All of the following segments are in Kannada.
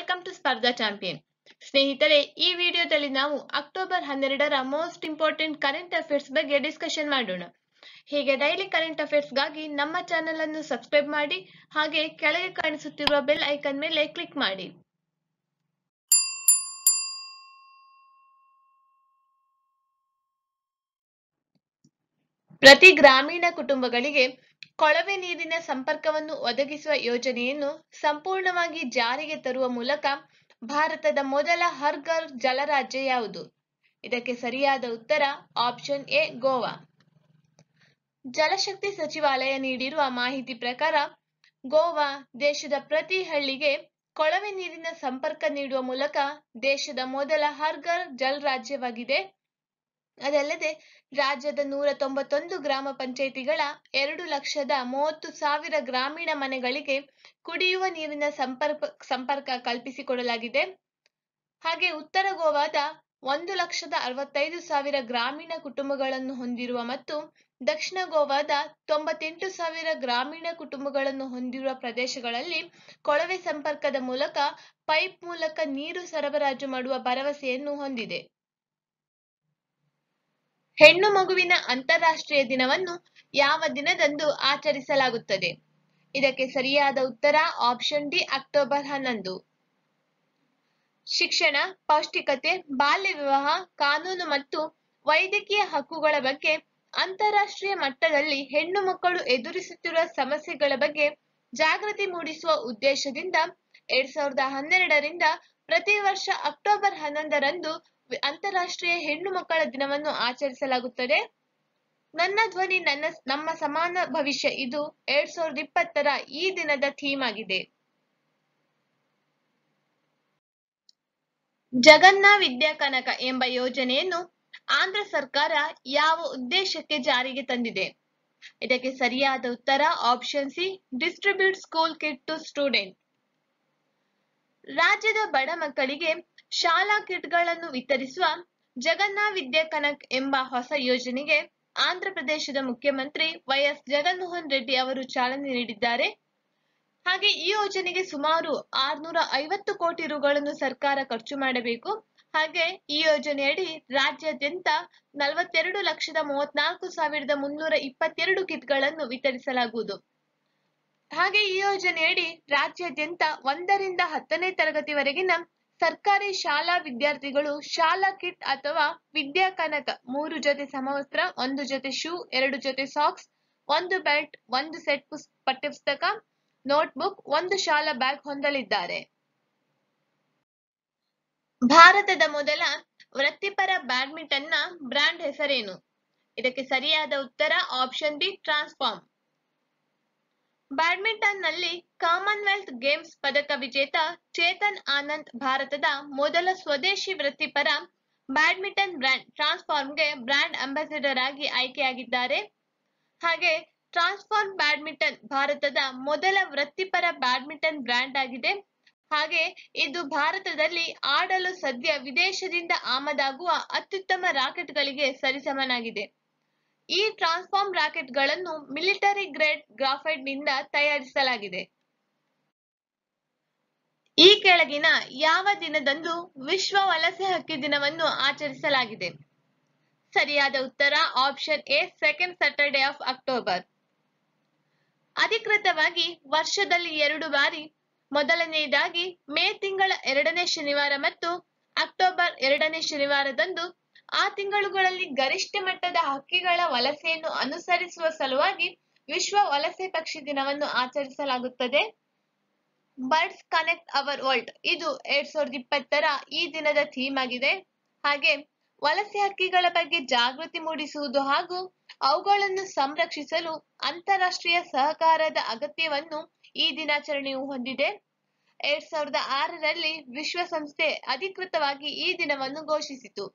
ವೆಲ್ಕಮ್ ಟು ಸ್ಪರ್ಧಾ ಚಾಂಪಿಯನ್ ಸ್ನೇಹಿತರೆ ಈ ವಿಡಿಯೋದಲ್ಲಿ ನಾವು ಅಕ್ಟೋಬರ್ ಹನ್ನೆರಡರ ಮೋಸ್ಟ್ ಇಂಪಾರ್ಟೆಂಟ್ ಕರೆಂಟ್ ಅಫೇರ್ಸ್ ಬಗ್ಗೆ ಡಿಸ್ಕಷನ್ ಮಾಡೋಣ ಹೀಗೆ ಡೈಲಿ ಕರೆಂಟ್ ಅಫೇರ್ಸ್ಗಾಗಿ ನಮ್ಮ ಚಾನೆಲ್ ಅನ್ನು ಸಬ್ಸ್ಕ್ರೈಬ್ ಮಾಡಿ ಹಾಗೆ ಕೆಳಗೆ ಕಾಣಿಸುತ್ತಿರುವ ಬೆಲ್ ಐಕನ್ ಮೇಲೆ ಕ್ಲಿಕ್ ಮಾಡಿ ಪ್ರತಿ ಗ್ರಾಮೀಣ ಕುಟುಂಬಗಳಿಗೆ ಕೊಳವೆ ನೀರಿನ ಸಂಪರ್ಕವನ್ನು ಒದಗಿಸುವ ಯೋಜನೆಯನ್ನು ಸಂಪೂರ್ಣವಾಗಿ ಜಾರಿಗೆ ತರುವ ಮೂಲಕ ಭಾರತದ ಮೊದಲ ಹರ್ ಘರ್ ಜಲರಾಜ್ಯ ಯಾವುದು ಇದಕ್ಕೆ ಸರಿಯಾದ ಉತ್ತರ ಆಪ್ಷನ್ ಎ ಗೋವಾ ಜಲಶಕ್ತಿ ಸಚಿವಾಲಯ ನೀಡಿರುವ ಮಾಹಿತಿ ಪ್ರಕಾರ ಗೋವಾ ದೇಶದ ಪ್ರತಿ ಹಳ್ಳಿಗೆ ಕೊಳವೆ ನೀರಿನ ಸಂಪರ್ಕ ನೀಡುವ ಮೂಲಕ ದೇಶದ ಮೊದಲ ಹರ್ ಘರ್ ಜಲ್ ರಾಜ್ಯವಾಗಿದೆ ಅದಲ್ಲದೆ ರಾಜ್ಯದ ನೂರ ತೊಂಬತ್ತೊಂದು ಗ್ರಾಮ ಪಂಚಾಯಿತಿಗಳ ಎರಡು ಲಕ್ಷದ ಮೂವತ್ತು ಸಾವಿರ ಗ್ರಾಮೀಣ ಮನೆಗಳಿಗೆ ಕುಡಿಯುವ ನೀರಿನ ಸಂಪರ್ಕ ಸಂಪರ್ಕ ಕಲ್ಪಿಸಿಕೊಡಲಾಗಿದೆ ಹಾಗೆ ಉತ್ತರ ಗೋವಾದ ಒಂದು ಲಕ್ಷದ ಅರವತ್ತೈದು ಸಾವಿರ ಗ್ರಾಮೀಣ ಕುಟುಂಬಗಳನ್ನು ಹೊಂದಿರುವ ಮತ್ತು ದಕ್ಷಿಣ ಗೋವಾದ ತೊಂಬತ್ತೆಂಟು ಸಾವಿರ ಗ್ರಾಮೀಣ ಕುಟುಂಬಗಳನ್ನು ಹೊಂದಿರುವ ಪ್ರದೇಶಗಳಲ್ಲಿ ಕೊಳವೆ ಸಂಪರ್ಕದ ಮೂಲಕ ಪೈಪ್ ಮೂಲಕ ನೀರು ಸರಬರಾಜು ಮಾಡುವ ಭರವಸೆಯನ್ನು ಹೊಂದಿದೆ ಹೆಣ್ಣು ಮಗುವಿನ ಅಂತಾರಾಷ್ಟ್ರೀಯ ದಿನವನ್ನು ಯಾವ ದಿನದಂದು ಆಚರಿಸಲಾಗುತ್ತದೆ ಇದಕ್ಕೆ ಸರಿಯಾದ ಉತ್ತರ ಆಪ್ಷನ್ ಡಿ ಅಕ್ಟೋಬರ್ ಹನ್ನೊಂದು ಶಿಕ್ಷಣ ಪೌಷ್ಟಿಕತೆ ಬಾಲ್ಯ ವಿವಾಹ ಕಾನೂನು ಮತ್ತು ವೈದ್ಯಕೀಯ ಹಕ್ಕುಗಳ ಬಗ್ಗೆ ಅಂತಾರಾಷ್ಟ್ರೀಯ ಮಟ್ಟದಲ್ಲಿ ಹೆಣ್ಣು ಮಕ್ಕಳು ಎದುರಿಸುತ್ತಿರುವ ಸಮಸ್ಯೆಗಳ ಬಗ್ಗೆ ಜಾಗೃತಿ ಮೂಡಿಸುವ ಉದ್ದೇಶದಿಂದ ಎರಡ್ ಸಾವಿರದ ಹನ್ನೆರಡರಿಂದ ಪ್ರತಿ ವರ್ಷ ಅಕ್ಟೋಬರ್ ಹನ್ನೊಂದರಂದು ಅಂತಾರಾಷ್ಟ್ರೀಯ ಹೆಣ್ಣು ಮಕ್ಕಳ ದಿನವನ್ನು ಆಚರಿಸಲಾಗುತ್ತದೆ ನನ್ನ ಧ್ವನಿ ನನ್ನ ನಮ್ಮ ಸಮಾನ ಭವಿಷ್ಯ ಇದು ಎರಡ್ ಸಾವಿರದ ಇಪ್ಪತ್ತರ ಈ ದಿನದ ಥೀಮ್ ಆಗಿದೆ ಜಗನ್ನ ವಿದ್ಯಾ ಕನಕ ಎಂಬ ಯೋಜನೆಯನ್ನು ಆಂಧ್ರ ಸರ್ಕಾರ ಯಾವ ಉದ್ದೇಶಕ್ಕೆ ಜಾರಿಗೆ ತಂದಿದೆ ಇದಕ್ಕೆ ಸರಿಯಾದ ಉತ್ತರ option C distribute school kit to student ರಾಜ್ಯದ ಬಡ ಮಕ್ಕಳಿಗೆ ಶಾಲಾ ಕಿಟ್ಗಳನ್ನು ವಿತರಿಸುವ ಜಗನ್ನ ವಿದ್ಯಾ ಕನಕ್ ಎಂಬ ಹೊಸ ಯೋಜನೆಗೆ ಆಂಧ್ರ ಪ್ರದೇಶದ ಮುಖ್ಯಮಂತ್ರಿ ವೈಎಸ್ ಜಗನ್ಮೋಹನ್ ರೆಡ್ಡಿ ಅವರು ಚಾಲನೆ ನೀಡಿದ್ದಾರೆ ಹಾಗೆ ಈ ಯೋಜನೆಗೆ ಸುಮಾರು ಆರ್ನೂರ ಐವತ್ತು ಕೋಟಿ ರುಗಳನ್ನು ಸರ್ಕಾರ ಖರ್ಚು ಮಾಡಬೇಕು ಹಾಗೆ ಈ ಯೋಜನೆಯಡಿ ರಾಜ್ಯಾದ್ಯಂತ ನಲವತ್ತೆರಡು ಲಕ್ಷದ ಮೂವತ್ನಾಲ್ಕು ಸಾವಿರದ ಮುನ್ನೂರ ಇಪ್ಪತ್ತೆರಡು ಕಿಟ್ಗಳನ್ನು ವಿತರಿಸಲಾಗುವುದು ಹಾಗೆ ಈ ಯೋಜನೆಯಡಿ ರಾಜ್ಯಾದ್ಯಂತ ಒಂದರಿಂದ ಹತ್ತನೇ ತರಗತಿವರೆಗಿನ ಸರ್ಕಾರಿ ಶಾಲಾ ವಿದ್ಯಾರ್ಥಿಗಳು ಶಾಲಾ ಕಿಟ್ ಅಥವಾ ವಿದ್ಯಾ ಕನಕ ಮೂರು ಜೊತೆ ಸಮವಸ್ತ್ರ ಒಂದು ಜೊತೆ ಶೂ ಎರಡು ಜೊತೆ ಸಾಕ್ಸ್ ಒಂದು ಬೆಲ್ಟ್ ಒಂದು ಸೆಟ್ ಪುಸ್ ಪಠ್ಯಪುಸ್ತಕ ನೋಟ್ಬುಕ್ ಒಂದು ಶಾಲಾ ಬ್ಯಾಗ್ ಹೊಂದಲಿದ್ದಾರೆ ಭಾರತದ ಮೊದಲ ವೃತ್ತಿಪರ ಬ್ಯಾಡ್ಮಿಂಟನ್ನ ಬ್ರ್ಯಾಂಡ್ ಹೆಸರೇನು ಇದಕ್ಕೆ ಸರಿಯಾದ ಉತ್ತರ ಆಪ್ಷನ್ ಬಿ ಟ್ರಾನ್ಸ್ಫಾರ್ಮ್ ಬ್ಯಾಡ್ಮಿಂಟನ್ ನಲ್ಲಿ ಕಾಮನ್ವೆಲ್ತ್ ಗೇಮ್ಸ್ ಪದಕ ವಿಜೇತ ಚೇತನ್ ಆನಂದ್ ಭಾರತದ ಮೊದಲ ಸ್ವದೇಶಿ ವೃತ್ತಿಪರ ಬ್ಯಾಡ್ಮಿಂಟನ್ ಬ್ರ್ಯಾಂಡ್ ಟ್ರಾನ್ಸ್ಫಾರ್ಮ್ಗೆ ಬ್ರ್ಯಾಂಡ್ ಅಂಬಾಸಿಡರ್ ಆಗಿ ಆಯ್ಕೆಯಾಗಿದ್ದಾರೆ ಹಾಗೆ ಟ್ರಾನ್ಸ್ಫಾರ್ಮ್ ಬ್ಯಾಡ್ಮಿಂಟನ್ ಭಾರತದ ಮೊದಲ ವೃತ್ತಿಪರ ಬ್ಯಾಡ್ಮಿಂಟನ್ ಬ್ರ್ಯಾಂಡ್ ಆಗಿದೆ ಹಾಗೆ ಇದು ಭಾರತದಲ್ಲಿ ಆಡಲು ಸದ್ಯ ವಿದೇಶದಿಂದ ಆಮದಾಗುವ ಅತ್ಯುತ್ತಮ ರಾಕೆಟ್ಗಳಿಗೆ ಸರಿಸಮನಾಗಿದೆ ಈ ಟ್ರಾನ್ಸ್ಫಾರ್ಮ್ ರಾಕೆಟ್ಗಳನ್ನು ಮಿಲಿಟರಿ ಗ್ರೇಡ್ ಗ್ರಾಫೈಟ್ ನಿಂದ ತಯಾರಿಸಲಾಗಿದೆ ಈ ಕೆಳಗಿನ ಯಾವ ದಿನದಂದು ವಿಶ್ವ ವಲಸೆ ಹಕ್ಕಿ ದಿನವನ್ನು ಆಚರಿಸಲಾಗಿದೆ ಸರಿಯಾದ ಉತ್ತರ option A second Saturday of October ಅಧಿಕೃತವಾಗಿ ವರ್ಷದಲ್ಲಿ ಎರಡು ಬಾರಿ ಮೊದಲನೆಯದಾಗಿ ಮೇ ತಿಂಗಳ ಎರಡನೇ ಶನಿವಾರ ಮತ್ತು ಅಕ್ಟೋಬರ್ ಎರಡನೇ ಶನಿವಾರದಂದು ಆ ತಿಂಗಳುಗಳಲ್ಲಿ ಗರಿಷ್ಠ ಮಟ್ಟದ ಹಕ್ಕಿಗಳ ವಲಸೆಯನ್ನು ಅನುಸರಿಸುವ ಸಲುವಾಗಿ ವಿಶ್ವ ವಲಸೆ ಪಕ್ಷಿ ದಿನವನ್ನು ಆಚರಿಸಲಾಗುತ್ತದೆ ಬರ್ಡ್ಸ್ ಕನೆಕ್ಟ್ ಅವರ್ ವರ್ಲ್ಡ್ ಇದು ಎರಡ್ ಸಾವಿರದ ಇಪ್ಪತ್ತರ ಈ ದಿನದ ಥೀಮ್ ಆಗಿದೆ ಹಾಗೆ ವಲಸೆ ಹಕ್ಕಿಗಳ ಬಗ್ಗೆ ಜಾಗೃತಿ ಮೂಡಿಸುವುದು ಹಾಗೂ ಅವುಗಳನ್ನು ಸಂರಕ್ಷಿಸಲು ಅಂತಾರಾಷ್ಟ್ರೀಯ ಸಹಕಾರದ ಅಗತ್ಯವನ್ನು ಈ ದಿನಾಚರಣೆಯು ಹೊಂದಿದೆ ಎರಡ್ ಸಾವಿರದ ಆರರಲ್ಲಿ ವಿಶ್ವಸಂಸ್ಥೆ ಅಧಿಕೃತವಾಗಿ ಈ ದಿನವನ್ನು ಘೋಷಿಸಿತು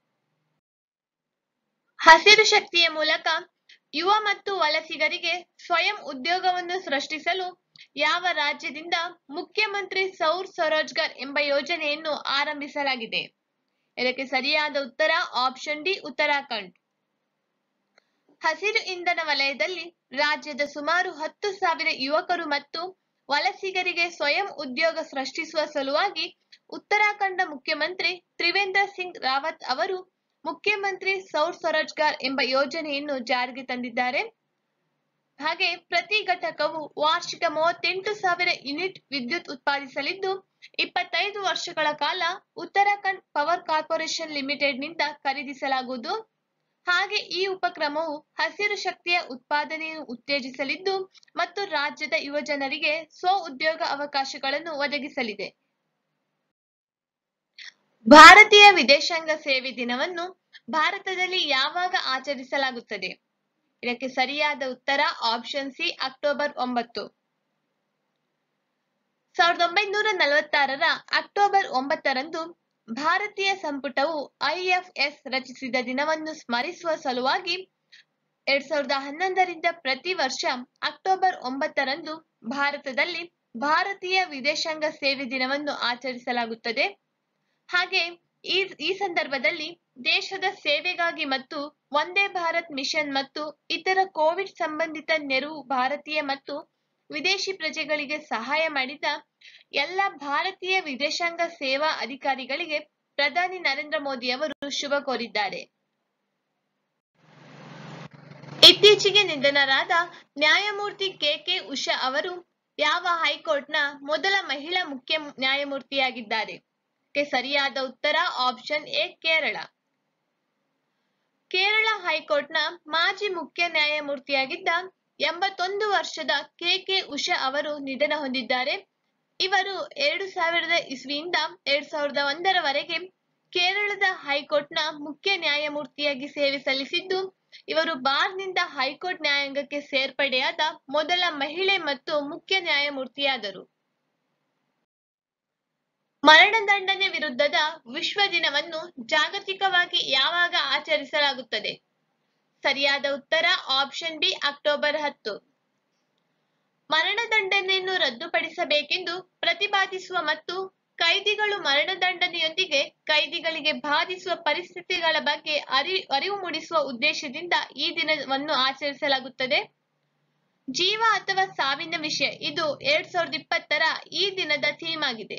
ಹಸಿರು ಶಕ್ತಿಯ ಮೂಲಕ ಯುವ ಮತ್ತು ವಲಸಿಗರಿಗೆ ಸ್ವಯಂ ಉದ್ಯೋಗವನ್ನು ಸೃಷ್ಟಿಸಲು ಯಾವ ರಾಜ್ಯದಿಂದ ಮುಖ್ಯಮಂತ್ರಿ ಸೌರ್ ಸ್ವರೋಜ್ಗಾರ್ ಎಂಬ ಯೋಜನೆಯನ್ನು ಆರಂಭಿಸಲಾಗಿದೆ ಇದಕ್ಕೆ ಸರಿಯಾದ ಉತ್ತರ ಆಪ್ಷನ್ ಡಿ ಉತ್ತರಾಖಂಡ್ ಹಸಿರು ಇಂಧನ ವಲಯದಲ್ಲಿ ರಾಜ್ಯದ ಸುಮಾರು ಹತ್ತು ಸಾವಿರ ಯುವಕರು ಮತ್ತು ವಲಸಿಗರಿಗೆ ಸ್ವಯಂ ಉದ್ಯೋಗ ಸೃಷ್ಟಿಸುವ ಸಲುವಾಗಿ ಉತ್ತರಾಖಂಡ ಮುಖ್ಯಮಂತ್ರಿ ತ್ರಿವೇಂದ್ರ ಸಿಂಗ್ ರಾವತ್ ಅವರು ಮುಖ್ಯಮಂತ್ರಿ ಸೌರ್ ಸ್ವರೋಜ್ಗಾರ್ ಎಂಬ ಯೋಜನೆಯನ್ನು ಜಾರಿಗೆ ತಂದಿದ್ದಾರೆ ಹಾಗೆ ಪ್ರತಿ ಘಟಕವು ವಾರ್ಷಿಕ ಮೂವತ್ತೆಂಟು ಸಾವಿರ ಯೂನಿಟ್ ವಿದ್ಯುತ್ ಉತ್ಪಾದಿಸಲಿದ್ದು ಇಪ್ಪತ್ತೈದು ವರ್ಷಗಳ ಕಾಲ ಉತ್ತರಾಖಂಡ್ ಪವರ್ ಕಾರ್ಪೊರೇಷನ್ ಲಿಮಿಟೆಡ್ನಿಂದ ಖರೀದಿಸಲಾಗುವುದು ಹಾಗೆ ಈ ಉಪಕ್ರಮವು ಹಸಿರು ಶಕ್ತಿಯ ಉತ್ಪಾದನೆಯನ್ನು ಉತ್ತೇಜಿಸಲಿದ್ದು ಮತ್ತು ರಾಜ್ಯದ ಯುವಜನರಿಗೆ ಸ್ವ ಉದ್ಯೋಗ ಅವಕಾಶಗಳನ್ನು ಒದಗಿಸಲಿದೆ ಭಾರತೀಯ ವಿದೇಶಾಂಗ ಸೇವೆ ದಿನವನ್ನು ಭಾರತದಲ್ಲಿ ಯಾವಾಗ ಆಚರಿಸಲಾಗುತ್ತದೆ ಇದಕ್ಕೆ ಸರಿಯಾದ ಉತ್ತರ ಆಪ್ಷನ್ ಸಿ ಅಕ್ಟೋಬರ್ ಒಂಬತ್ತು ಸಾವಿರದ ಒಂಬೈನೂರ ನಲವತ್ತಾರರ ಅಕ್ಟೋಬರ್ ಒಂಬತ್ತರಂದು ಭಾರತೀಯ ಸಂಪುಟವು ಐಎಫ್ಎಸ್ ರಚಿಸಿದ ದಿನವನ್ನು ಸ್ಮರಿಸುವ ಸಲುವಾಗಿ ಎರಡ್ ಸಾವಿರದ ಹನ್ನೊಂದರಿಂದ ಪ್ರತಿ ವರ್ಷ ಅಕ್ಟೋಬರ್ ಒಂಬತ್ತರಂದು ಭಾರತದಲ್ಲಿ ಭಾರತೀಯ ವಿದೇಶಾಂಗ ಸೇವೆ ದಿನವನ್ನು ಆಚರಿಸಲಾಗುತ್ತದೆ ಹಾಗೆ ಈ ಈ ಸಂದರ್ಭದಲ್ಲಿ ದೇಶದ ಸೇವೆಗಾಗಿ ಮತ್ತು ಒಂದೇ ಭಾರತ್ ಮಿಷನ್ ಮತ್ತು ಇತರ ಕೋವಿಡ್ ಸಂಬಂಧಿತ ನೆರವು ಭಾರತೀಯ ಮತ್ತು ವಿದೇಶಿ ಪ್ರಜೆಗಳಿಗೆ ಸಹಾಯ ಮಾಡಿದ ಎಲ್ಲ ಭಾರತೀಯ ವಿದೇಶಾಂಗ ಸೇವಾ ಅಧಿಕಾರಿಗಳಿಗೆ ಪ್ರಧಾನಿ ನರೇಂದ್ರ ಮೋದಿ ಅವರು ಶುಭ ಕೋರಿದ್ದಾರೆ ಇತ್ತೀಚೆಗೆ ನಿಧನರಾದ ನ್ಯಾಯಮೂರ್ತಿ ಕೆ ಕೆ ಉಷಾ ಅವರು ಯಾವ ಹೈಕೋರ್ಟ್ನ ಮೊದಲ ಮಹಿಳಾ ಮುಖ್ಯ ನ್ಯಾಯಮೂರ್ತಿಯಾಗಿದ್ದಾರೆ ಕ್ಕೆ ಸರಿಯಾದ ಉತ್ತರ ಆಪ್ಷನ್ ಎ ಕೇರಳ ಕೇರಳ ಹೈಕೋರ್ಟ್ನ ಮಾಜಿ ಮುಖ್ಯ ನ್ಯಾಯಮೂರ್ತಿಯಾಗಿದ್ದ ಎಂಬತ್ತೊಂದು ವರ್ಷದ ಕೆ ಕೆ ಉಷಾ ಅವರು ನಿಧನ ಹೊಂದಿದ್ದಾರೆ ಇವರು ಎರಡು ಸಾವಿರದ ಇಸ್ವಿಯಿಂದ ಎರಡ್ ಸಾವಿರದ ಒಂದರವರೆಗೆ ಕೇರಳದ ಹೈಕೋರ್ಟ್ನ ಮುಖ್ಯ ನ್ಯಾಯಮೂರ್ತಿಯಾಗಿ ಸೇವೆ ಸಲ್ಲಿಸಿದ್ದು ಇವರು ಬಾರ್ನಿಂದ ಹೈಕೋರ್ಟ್ ನ್ಯಾಯಾಂಗಕ್ಕೆ ಸೇರ್ಪಡೆಯಾದ ಮೊದಲ ಮಹಿಳೆ ಮತ್ತು ಮುಖ್ಯ ನ್ಯಾಯಮೂರ್ತಿಯಾದರು ಮರಣದಂಡನೆ ವಿರುದ್ಧದ ವಿಶ್ವ ದಿನವನ್ನು ಜಾಗತಿಕವಾಗಿ ಯಾವಾಗ ಆಚರಿಸಲಾಗುತ್ತದೆ ಸರಿಯಾದ ಉತ್ತರ ಆಪ್ಷನ್ ಬಿ ಅಕ್ಟೋಬರ್ ಹತ್ತು ಮರಣದಂಡನೆಯನ್ನು ರದ್ದುಪಡಿಸಬೇಕೆಂದು ಪ್ರತಿಪಾದಿಸುವ ಮತ್ತು ಕೈದಿಗಳು ಮರಣದಂಡನೆಯೊಂದಿಗೆ ಕೈದಿಗಳಿಗೆ ಬಾಧಿಸುವ ಪರಿಸ್ಥಿತಿಗಳ ಬಗ್ಗೆ ಅರಿ ಅರಿವು ಮೂಡಿಸುವ ಉದ್ದೇಶದಿಂದ ಈ ದಿನವನ್ನು ಆಚರಿಸಲಾಗುತ್ತದೆ ಜೀವ ಅಥವಾ ಸಾವಿನ ವಿಷಯ ಇದು ಎರಡ್ ಸಾವಿರದ ಇಪ್ಪತ್ತರ ಈ ದಿನದ ಥೀಮ್ ಆಗಿದೆ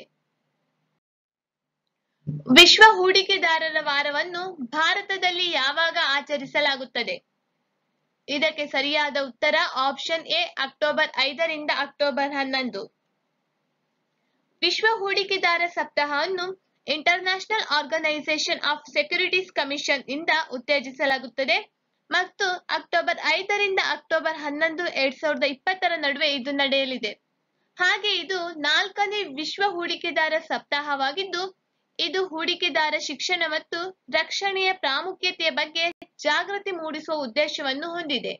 ವಿಶ್ವ ಹೂಡಿಕೆದಾರರ ವಾರವನ್ನು ಭಾರತದಲ್ಲಿ ಯಾವಾಗ ಆಚರಿಸಲಾಗುತ್ತದೆ ಇದಕ್ಕೆ ಸರಿಯಾದ ಉತ್ತರ ಆಪ್ಷನ್ ಎ ಅಕ್ಟೋಬರ್ ಐದರಿಂದ ಅಕ್ಟೋಬರ್ ಹನ್ನೊಂದು ವಿಶ್ವ ಹೂಡಿಕೆದಾರ ಸಪ್ತಾಹವನ್ನು International Organisation of Securities Commission ಇಂದ ಉತ್ತೇಜಿಸಲಾಗುತ್ತದೆ ಮತ್ತು ಅಕ್ಟೋಬರ್ ಐದರಿಂದ ಅಕ್ಟೋಬರ್ ಹನ್ನೊಂದು ಎರಡ್ ಸಾವಿರದ ಇಪ್ಪತ್ತರ ನಡುವೆ ಇದು ನಡೆಯಲಿದೆ ಹಾಗೆ ಇದು ನಾಲ್ಕನೇ ವಿಶ್ವ ಹೂಡಿಕೆದಾರ ಸಪ್ತಾಹವಾಗಿದ್ದು ಇದು ಹೂಡಿಕೆದಾರ ಶಿಕ್ಷಣ ಮತ್ತು ರಕ್ಷಣೆಯ ಪ್ರಾಮುಖ್ಯತೆಯ ಬಗ್ಗೆ ಜಾಗೃತಿ ಮೂಡಿಸುವ ಉದ್ದೇಶವನ್ನು ಹೊಂದಿದೆ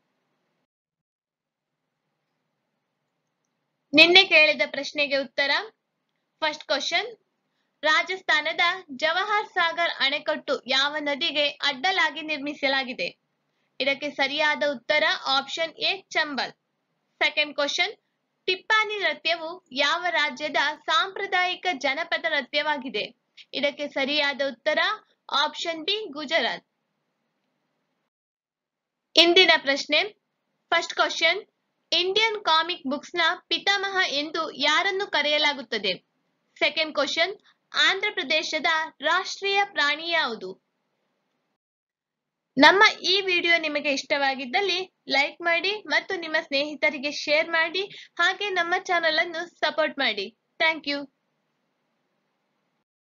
ನಿನ್ನೆ ಕೇಳಿದ ಪ್ರಶ್ನೆಗೆ ಉತ್ತರ ಫಸ್ಟ್ ಕ್ವಶನ್ ರಾಜಸ್ಥಾನದ ಜವಾಹರ್ ಸಾಗರ್ ಅಣೆಕಟ್ಟು ಯಾವ ನದಿಗೆ ಅಡ್ಡಲಾಗಿ ನಿರ್ಮಿಸಲಾಗಿದೆ ಇದಕ್ಕೆ ಸರಿಯಾದ ಉತ್ತರ option A Chambal second question Tippani ನೃತ್ಯವು ಯಾವ ರಾಜ್ಯದ ಸಾಂಪ್ರದಾಯಿಕ ಜನಪದ ನೃತ್ಯವಾಗಿದೆ ಇದಕ್ಕೆ ಸರಿಯಾದ ಉತ್ತರ ಆಪ್ಷನ್ ಬಿ ಗುಜರಾತ್ ಇಂದಿನ ಪ್ರಶ್ನೆ first question Indian comic books ನ ಪಿತಾಮಹ ಎಂದು ಯಾರನ್ನು ಕರೆಯಲಾಗುತ್ತದೆ ಸೆಕೆಂಡ್ ಕ್ವಶನ್ ಆಂಧ್ರ ಪ್ರದೇಶದ ರಾಷ್ಟ್ರೀಯ ಪ್ರಾಣಿ ಯಾವುದು ನಮ್ಮ ಈ ವಿಡಿಯೋ ನಿಮಗೆ ಇಷ್ಟವಾಗಿದ್ದಲ್ಲಿ ಲೈಕ್ ಮಾಡಿ ಮತ್ತು ನಿಮ್ಮ ಸ್ನೇಹಿತರಿಗೆ ಶೇರ್ ಮಾಡಿ ಹಾಗೆ ನಮ್ಮ ಚಾನಲ್ ಅನ್ನು ಸಪೋರ್ಟ್ ಮಾಡಿ ಥ್ಯಾಂಕ್ ಯು